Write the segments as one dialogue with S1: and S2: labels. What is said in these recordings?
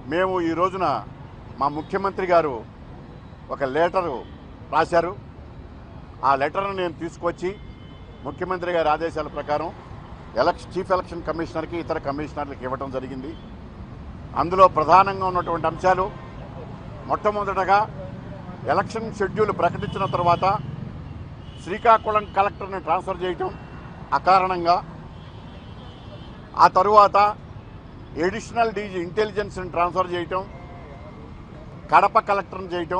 S1: మేము ఈ రోజున మా ముఖ్యమంత్రి గారు ఒక లెటరు రాశారు ఆ లెటర్ను నేను తీసుకొచ్చి ముఖ్యమంత్రి గారి ఆదేశాల ప్రకారం ఎలక్షన్ చీఫ్ ఎలక్షన్ కమిషనర్కి ఇతర కమిషనర్లకు ఇవ్వడం జరిగింది అందులో ప్రధానంగా ఉన్నటువంటి అంశాలు మొట్టమొదటగా ఎలక్షన్ షెడ్యూల్ ప్రకటించిన తర్వాత శ్రీకాకుళం కలెక్టర్ని ట్రాన్స్ఫర్ చేయటం అకారణంగా ఆ తరువాత ఎడిషనల్ డీజీ ఇంటెలిజెన్స్ని ట్రాన్స్ఫర్ చేయటం కడప కలెక్టర్ని చేయటం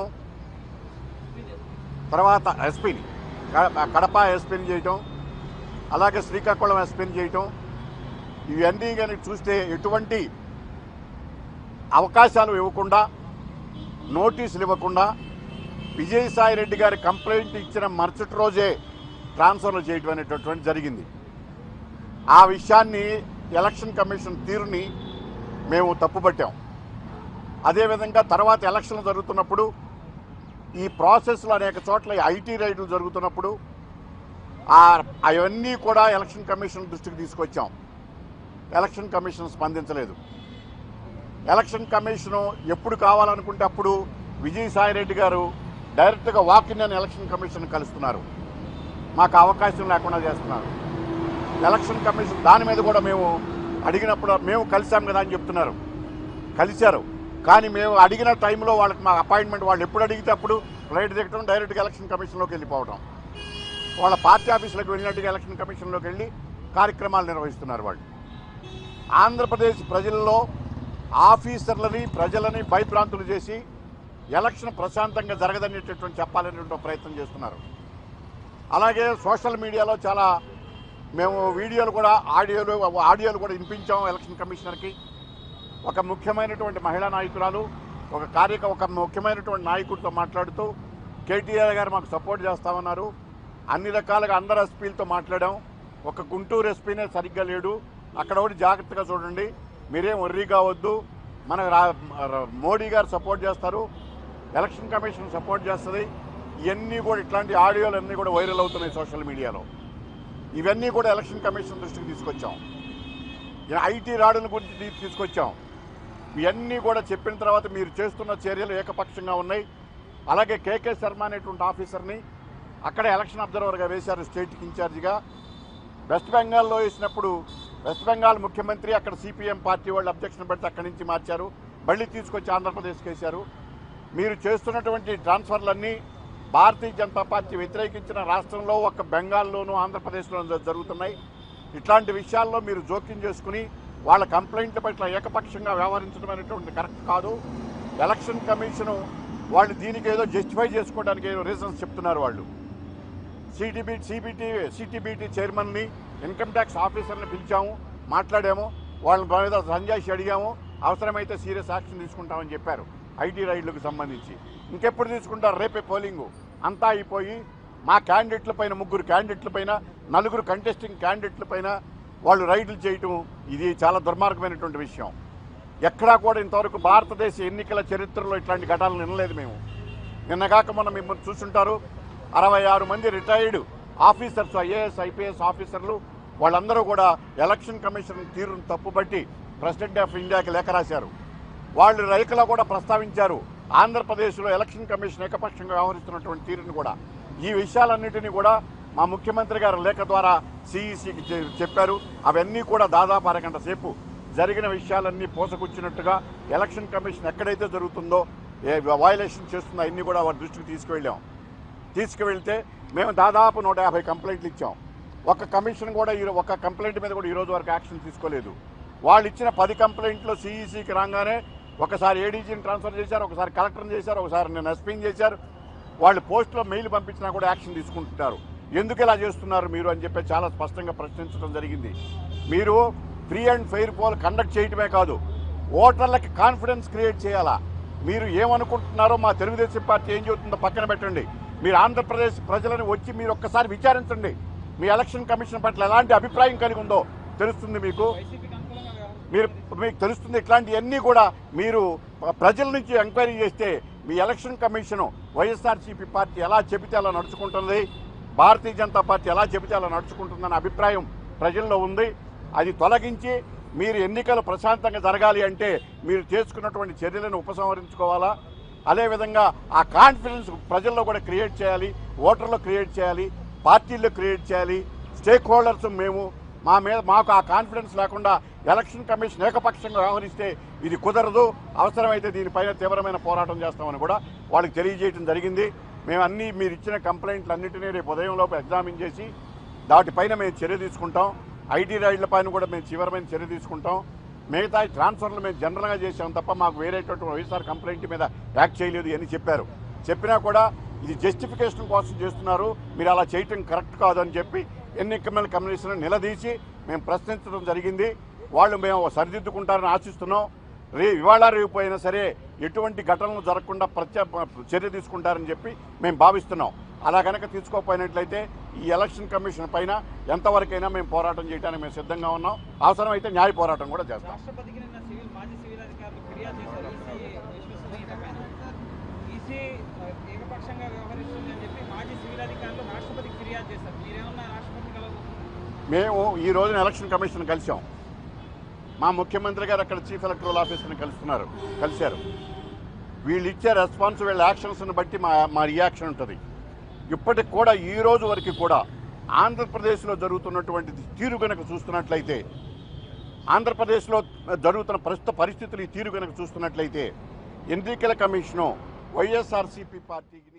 S1: తర్వాత ఎస్పీని కడప ఎస్పీని చేయటం అలాగే శ్రీకాకుళం ఎస్పీని చేయటం ఇవన్నీ కానీ చూస్తే ఎటువంటి అవకాశాలు ఇవ్వకుండా నోటీసులు ఇవ్వకుండా విజయసాయి రెడ్డి గారి కంప్లైంట్ ఇచ్చిన మరుసటి రోజే ట్రాన్స్ఫర్లు చేయటం అనేటటువంటి జరిగింది ఆ విషయాన్ని ఎలక్షన్ కమిషన్ తీరుని మేము తప్పుపట్టాం అదేవిధంగా తర్వాత ఎలక్షన్లు జరుగుతున్నప్పుడు ఈ ప్రాసెస్లో అనేక చోట్ల ఐటీ రైడ్లు జరుగుతున్నప్పుడు ఆ అవన్నీ కూడా ఎలక్షన్ కమిషన్ దృష్టికి తీసుకొచ్చాం ఎలక్షన్ కమిషన్ స్పందించలేదు ఎలక్షన్ కమిషను ఎప్పుడు కావాలనుకుంటే అప్పుడు విజయసాయి రెడ్డి గారు డైరెక్ట్గా వాకిన్ అని ఎలక్షన్ కమిషన్ కలుస్తున్నారు మాకు అవకాశం లేకుండా చేస్తున్నారు ఎలక్షన్ కమిషన్ దాని మీద కూడా మేము అడిగినప్పుడు మేము కలిసాం కదా అని చెప్తున్నారు కలిశారు కానీ మేము అడిగిన టైంలో వాళ్ళకి మా అపాయింట్మెంట్ వాళ్ళు ఎప్పుడు అడిగితే అప్పుడు ఫ్లైట్ దిగటం డైరెక్ట్గా ఎలక్షన్ కమిషన్లోకి వెళ్ళిపోవడం వాళ్ళ పార్టీ ఆఫీసులకు వెళ్ళినట్టుగా ఎలక్షన్ కమిషన్లోకి వెళ్ళి కార్యక్రమాలు నిర్వహిస్తున్నారు వాళ్ళు ఆంధ్రప్రదేశ్ ప్రజల్లో ఆఫీసర్లని ప్రజలని భయభ్రాంతులు చేసి ఎలక్షన్ ప్రశాంతంగా జరగదనేటటువంటి చెప్పాలనేటువంటి ప్రయత్నం చేస్తున్నారు అలాగే సోషల్ మీడియాలో చాలా మేము వీడియోలు కూడా ఆడియోలు ఆడియోలు కూడా వినిపించాం ఎలక్షన్ కమిషనర్కి ఒక ముఖ్యమైనటువంటి మహిళా నాయకురాలు ఒక కార్యక ఒక ముఖ్యమైనటువంటి నాయకుడితో మాట్లాడుతూ కేటీఆర్ గారు మాకు సపోర్ట్ చేస్తామన్నారు అన్ని రకాలుగా అందరు ఎస్పీలతో మాట్లాడాం ఒక గుంటూరు ఎస్పీనే సరిగ్గా లేడు అక్కడ ఒకటి జాగ్రత్తగా చూడండి మీరేం వర్రీ కావద్దు మన రా- ర- మోడీ గారు సపోర్ట్ చేస్తారు ఎలక్షన్ కమిషన్ సపోర్ట్ చేస్తుంది ఇవన్నీ కూడా ఇట్లాంటి ఆడియోలు అన్నీ కూడా వైరల్ అవుతున్నాయి సోషల్ మీడియాలో ఇవన్నీ కూడా ఎలక్షన్ కమిషన్ దృష్టికి తీసుకొచ్చాం ఈ ఐటీ రాడుల గురించి తీ- తీసుకొచ్చాం ఇవన్నీ కూడా చెప్పిన తర్వాత మీరు చేస్తున్న చర్యలు ఏకపక్షంగా ఉన్నాయి అలాగే కేకే శర్మ అనేటువంటి ఆఫీసర్ని అక్కడ ఎలక్షన్ అబ్జర్వర్గా వేశారు స్టేట్కి ఇన్ఛార్జిగా వెస్ట్ బెంగాల్లో వేసినప్పుడు వెస్ట్ బెంగాల్ ముఖ్యమంత్రి అక్కడ సిపిఎం పార్టీ వాళ్ళు అబ్జెక్షన్ పెడితే అక్కడి నుంచి మార్చారు మళ్ళీ తీసుకొచ్చి ఆంధ్రప్రదేశ్కి వేశారు మీరు చేస్తున్నటువంటి ట్రాన్స్ఫర్లన్నీ భారతీయ జనతా పార్టీ వ్యతిరేకించిన రాష్ట్రంలో ఒక బెంగాల్లోనూ ఆంధ్రప్రదేశ్లోనూ జరుగుతున్నాయి ఇట్లాంటి విషయాల్లో మీరు జోక్యం చేసుకుని వాళ్ళ కంప్లైంట్ల పట్ల ఏకపక్షంగా వ్యవహరించడం అనేటువంటి కరెక్ట్ కాదు ఎలక్షన్ కమిషను వాళ్ళు దీనికి ఏదో జస్టిఫై చేసుకోవడానికి ఏదో రీజన్స్ చెప్తున్నారు వాళ్ళు సిటీబీ సిబిటి సిటీబీటీ చైర్మన్ని ఇన్కమ్ ట్యాక్స్ ఆఫీసర్ని పిలిచాము మాట్లాడాము వాళ్ళ మీద సంజాయిషి అడిగాము అవసరమైతే సీరియస్ యాక్షన్ తీసుకుంటామని చెప్పారు ఐటీ రైడ్లకు సంబంధించి ఇంకెప్పుడు తీసుకుంటారు రేపే పోలింగు అంతా అయిపోయి మా క్యాండిడేట్ల పైన ముగ్గురు క్యాండిడేట్ల పైన నలుగురు కంటెస్టింగ్ క్యాండిడేట్ల పైన వాళ్ళు రైడ్లు చేయటం ఇది చాలా దుర్మార్గమైనటువంటి విషయం ఎక్కడా కూడా ఇంతవరకు భారతదేశ ఎన్నికల చరిత్రలో ఇట్లాంటి ఘటనలు వినలేదు మేము నిన్నగాక మనం మిమ్మల్ని చూస్తుంటారు అరవై ఆరు మంది రిటైర్డ్ ఆఫీసర్స్ ఐఏఎస్ ఐపీఎస్ ఆఫీసర్లు వాళ్ళందరూ కూడా ఎలక్షన్ కమిషన్ తీరును తప్పుబట్టి ప్రెసిడెంట్ ఆఫ్ ఇండియాకి లేఖ రాశారు వాళ్ళు రైతులో కూడా ప్రస్తావించారు ఆంధ్రప్రదేశ్లో ఎలక్షన్ కమిషన్ ఏకపక్షంగా వ్యవహరిస్తున్నటువంటి తీరును కూడా ఈ విషయాలన్నిటినీ కూడా మా ముఖ్యమంత్రి గారు లేఖ ద్వారా సిఈసికి చెప్పారు అవన్నీ కూడా దాదాపు అరగంట సేపు జరిగిన విషయాలన్నీ పోసకొచ్చినట్టుగా ఎలక్షన్ కమిషన్ ఎక్కడైతే జరుగుతుందో ఏ వయలేషన్ చేస్తుందో అన్నీ కూడా వారి దృష్టికి తీసుకువెళ్ళాం తీసుకువెళ్తే మేము దాదాపు నూట యాభై కంప్లైంట్లు ఇచ్చాం ఒక కమిషన్ కూడా ఈ ఒక కంప్లైంట్ మీద కూడా ఈ రోజు వరకు యాక్షన్ తీసుకోలేదు వాళ్ళు ఇచ్చిన పది కంప్లైంట్లు సిఈసికి రాగానే ఒకసారి ఏడీజీని ట్రాన్స్ఫర్ చేశారు ఒకసారి కలెక్టర్ని చేశారు ఒకసారి నేను ఎస్పీని చేశారు వాళ్ళు పోస్టులో మెయిల్ పంపించినా కూడా యాక్షన్ తీసుకుంటున్నారు ఎందుకు ఇలా చేస్తున్నారు మీరు అని చెప్పి చాలా స్పష్టంగా ప్రశ్నించడం జరిగింది మీరు free and fair poll conduct చేయటమే కాదు ఓటర్లకి కాన్ఫిడెన్స్ క్రియేట్ చేయాలా మీరు ఏమనుకుంటున్నారో మా తెలుగుదేశం పార్టీ ఏం చెబుతుందో పక్కన పెట్టండి మీరు ఆంధ్రప్రదేశ్ ప్రజలను వచ్చి మీరు ఒక్కసారి విచారించండి మీ ఎలక్షన్ కమిషన్ పట్ల ఎలాంటి అభిప్రాయం కలిగి ఉందో తెలుస్తుంది మీకు మీరు మీకు తెలుస్తుంది ఇట్లాంటివన్నీ కూడా మీరు ప్రజల నుంచి ఎంక్వైరీ చేస్తే మీ ఎలక్షన్ కమిషన్ వైఎస్ఆర్సీపీ పార్టీ ఎలా చెబితే అలా నడుచుకుంటుంది భారతీయ జనతా పార్టీ ఎలా చెబితే అలా నడుచుకుంటుందన్న అభిప్రాయం ప్రజల్లో ఉంది అది తొలగించి మీరు ఎన్నికలు ప్రశాంతంగా జరగాలి అంటే మీరు చేసుకున్నటువంటి చర్యలను ఉపసంహరించుకోవాలా అదేవిధంగా ఆ కాన్ఫిడెన్స్ ప్రజల్లో కూడా క్రియేట్ చేయాలి ఓటర్లో క్రియేట్ చేయాలి పార్టీల్లో క్రియేట్ చేయాలి స్టేక్ హోల్డర్స్ మేము మా మీద మాకు ఆ కాన్ఫిడెన్స్ లేకుండా ఎలక్షన్ కమిషన్ ఏకపక్షంగా వ్యవహరిస్తే ఇది కుదరదు అవసరమైతే దీనిపైన తీవ్రమైన పోరాటం చేస్తామని కూడా వాళ్ళకి తెలియజేయడం జరిగింది మేము అన్ని మీరు ఇచ్చిన కంప్లైంట్లు అన్నింటినీ రేపు ఉదయంలోపు ఎగ్జామిన్ చేసి దాటిపైన మేము చర్య తీసుకుంటాం ఐటీ రైడ్ల పైన కూడా మేము చివరమైన చర్య తీసుకుంటాం మిగతా ఈ ట్రాన్స్ఫర్లు మేము జనరల్గా చేసాం తప్ప మాకు వేరేటువంటి వైఎస్ఆర్ కంప్లైంట్ మీద యాక్ట్ చేయలేదు అని చెప్పారు చెప్పినా కూడా ఇది జస్టిఫికేషన్ కోసం చేస్తున్నారు మీరు అలా చేయటం కరెక్ట్ కాదని చెప్పి ఎన్నికల కమిషన్ నిలదీసి మేము ప్రశ్నించడం జరిగింది వాళ్ళు మేము సరిదిద్దుకుంటారని ఆశిస్తున్నాం రే ఇవాళ రేపు అయినా సరే ఎటువంటి ఘటనలు జరగకుండా ప్రత్యే చర్య తీసుకుంటారని చెప్పి మేము భావిస్తున్నాం అలా కనుక తీసుకోకపోయినట్లయితే ఈ ఎలక్షన్ కమిషన్ పైన ఎంతవరకైనా మేము పోరాటం చేయడానికి మేము సిద్ధంగా ఉన్నాం అవసరమైతే న్యాయ పోరాటం కూడా చేస్తాం
S2: రాష్ట్రపతికి నిన్న సివిల్ మాజీ సివిల్ అధికారులు ఫిర్యాదు చేశారు ఈసీ విశ్వసనీయత పైన ఈసీ ఆ, ఏకపక్షంగా వ్యవహరిస్తుంది అని చెప్పి మాజీ సివిల్ అధికారులు రాష్ట్రపతికి ఫిర్యాదు చేశారు మీరేమన్నా రాష్ట్రపతి కలవబోతున్నారు
S1: మేము ఈ రోజున ఎలక్షన్ కమిషన్ కలిసాం మా ముఖ్యమంత్రి గారు అక్కడ చీఫ్ ఎలక్టరల్ ఆఫీసర్ని కలుస్తున్నారు కలిశారు వీళ్ళు ఇచ్చే రెస్పాన్స్ వీళ్ళ యాక్షన్స్ని బట్టి మా మా రియాక్షన్ ఉంటుంది ఇప్పటికి కూడా ఈ రోజు వరకు కూడా ఆంధ్రప్రదేశ్లో జరుగుతున్నటువంటి తీరు కనుక చూస్తున్నట్లయితే ఆంధ్రప్రదేశ్లో జరుగుతున్న ప్రస్తుత పరిస్థితులు ఈ తీరు కనుక చూస్తున్నట్లయితే ఎన్నికల కమిషను వైఎస్ఆర్సీపీ పార్టీకి